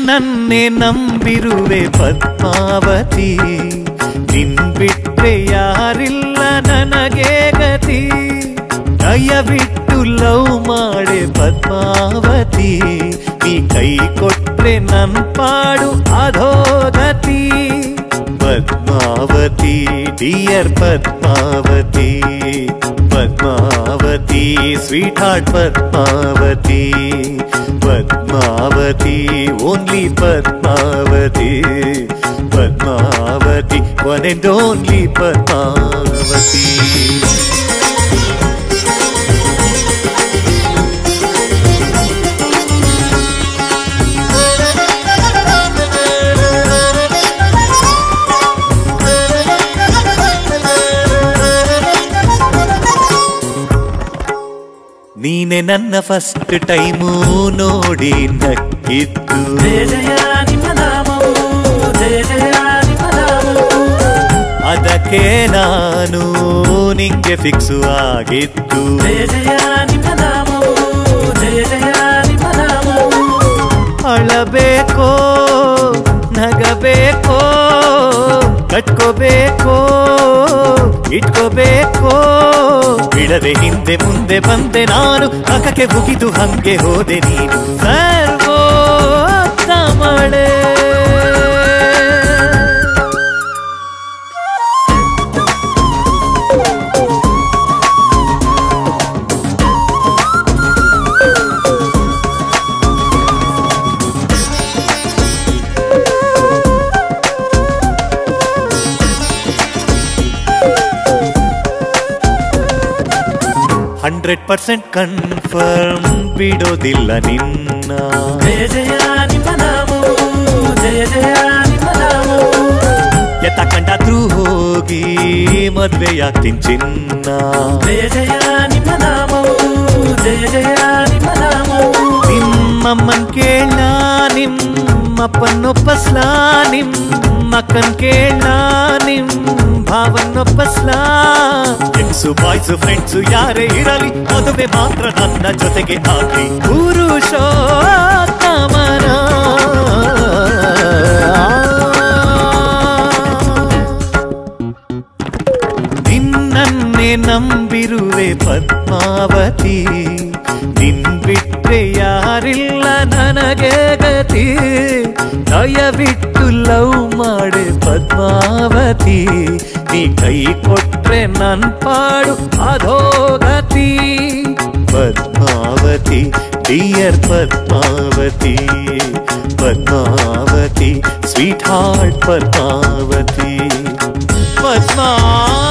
ನಿನ್ನನ್ನೇ ನಂಬಿರುವೆ ಪದ್ಮಾವತಿ ನಿನ್ ಬಿಟ್ರೆ ಯಾರಿಲ್ಲ ನನಗೆ ಗತಿ ದಯವಿಟ್ಟು ಲವ್ ಮಾಡೆ ಪದ್ಮಾವತಿ ನೀ ಕೈ ಕೊಟ್ರೆ ನನ್ ಪಾಡು ಅಧೋಗತಿ Padmavati dear Padmavati Padmavati sweetheart Padmavati Padmavati only Padmavati Padmavati one and only Padmavati ನೀನೆ ನನ್ನ ಫಸ್ಟ್ ಟೈಮು ನೋಡಿ ನಕ್ಕಿದ್ದು ಜಯ ಜಯ ನಿಮ್ಮ ನಾಮವು ಜಯ ಜಯ ನಿಮ್ಮ ನಾಮವು ಅದಕ್ಕೆ ನಾನು ನಿಂಗೆ ಫಿಕ್ಸು ಆಗಿದ್ದು ಜಯ ಜಯ ನಿಮ್ಮ ನಾಮವು ಜಯ ಜಯ ನಿಮ್ಮ ನಾಮವು ಅಳಬೇಕೋ ನಗಬೇಕೋ ಕಟ್ಕೋಬೇಕೋ ಇಟ್ಕೋಬೇಕೋ ಬಿಡದೆ ಹಿಂದೆ ಮುಂದೆ ಬಂದೆ ನಾನು ಪಕ್ಕಕ್ಕೆ ಮುಗಿದು ಹಂಗೆ ಹೋದೆ ನೀನು ಸರ್ವೋತ್ತಮಳೆ ಹಂಡ್ರೆಡ್ ಪರ್ಸೆಂಟ್ ಕನ್ಫರ್ಮ್ ಬಿಡೋದಿಲ್ಲ ನಿನ್ನ ಜಯ ಜಯ ನಿಮ್ಮ ನಾಮವು ಜಯ ಜಯ ನಿಮ್ಮ ನಾಮವು ಎತ್ತ ಕಂಡಾದ್ರೂ ಹೋಗಿ ಮದ್ವೆಯಾಗ್ತೀನಿ ಚಿನ್ನ ಜಯ ಜಯ ನಿಮ್ಮ ನಾಮವು ಜಯ ಜಯ ನಿಮ್ಮ ನಾಮವು ನಿಮ್ಮಮ್ಮನ್ ಕೇಳ ನಿಮ್ಮಪ್ಪನೊಪ್ಪಸ್ಲಾ ನಿಮ್ಮಕ್ಕನ್ ಕೇಳ ನಿಮ್ ಭಾವನೊಪ್ಪಸ್ಲಾ ಎಕ್ಸು ಬಾಯ್ಸು ಫ್ರೆಂಡ್ಸು ಯಾರೇ ಇರಲಿ ಮದುವೆ ಮಾತ್ರ ನನ್ನ ಜೊತೆಗೆ ಆಗ್ಲಿ ಪುರುಷೋತ್ತಮನ ನಿನ್ನನ್ನೇ ನಂಬಿರುವೆ ಪದ್ಮಾವತಿ ನಿನ್ ಬಿಟ್ರೆ ಯಾರಿಲ್ಲ ನನಗೆ ಗತಿ ದಯವಿಟ್ಟು ಲವ್ ಮಾಡೆ ಪದ್ಮಾವತಿ ನೀ ಕೈ ಕೊಟ್ರೆ ನನ್ ಪಾಡು ಅಧೋಗತಿ Padmavati dear Padmavati Padmavati sweetheart Padmavati Padma